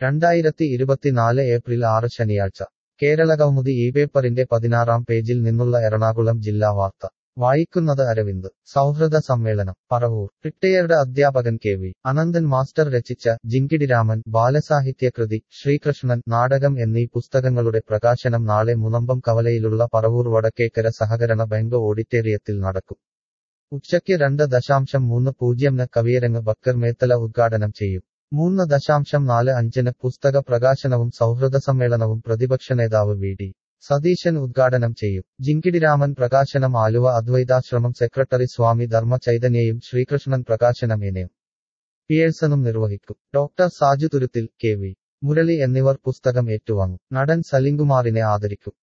രണ്ടായിരത്തി ഇരുപത്തിനാല് ഏപ്രിൽ ആറ് ശനിയാഴ്ച കേരളകൗമുദി ഈ പേപ്പറിന്റെ പതിനാറാം പേജിൽ നിന്നുള്ള എറണാകുളം ജില്ലാ വാർത്ത വായിക്കുന്നത് അരവിന്ദ് സൗഹൃദ സമ്മേളനം പറവൂർ റിട്ടയേർഡ് അധ്യാപകൻ കെ വി അനന്തൻ മാസ്റ്റർ രചിച്ച ജിങ്കിടിരാമൻ ബാലസാഹിത്യകൃതി ശ്രീകൃഷ്ണൻ നാടകം എന്നീ പുസ്തകങ്ങളുടെ പ്രകാശനം നാളെ മുനമ്പം കവലയിലുള്ള പറവൂർ വടക്കേക്കര സഹകരണ ബാങ്ക് ഓഡിറ്റോറിയത്തിൽ നടക്കും ഉച്ചയ്ക്ക് രണ്ട് ദശാംശം മൂന്ന് പൂജ്യംന് കവിയരങ്ങ് ബക്കർ മേത്തല ഉദ്ഘാടനം ചെയ്യും മൂന്ന് ദശാംശം നാല് അഞ്ചിന് പുസ്തക പ്രകാശനവും സൗഹൃദ സമ്മേളനവും പ്രതിപക്ഷ നേതാവ് വി ഡി സതീശൻ ഉദ്ഘാടനം ചെയ്യും ജിങ്കിടിരാമൻ പ്രകാശനം ആലുവ അദ്വൈതാശ്രമം സെക്രട്ടറി സ്വാമി ധർമ്മ ചൈതന്യയും ശ്രീകൃഷ്ണൻ പ്രകാശനം എനെയും പിയേഴ്സണും നിർവഹിക്കും doctor Saju Thuruthil K V Murali എന്നിവർ പുസ്തകം ഏറ്റുവാങ്ങും നടൻ സലിംകുമാറിനെ ആദരിക്കും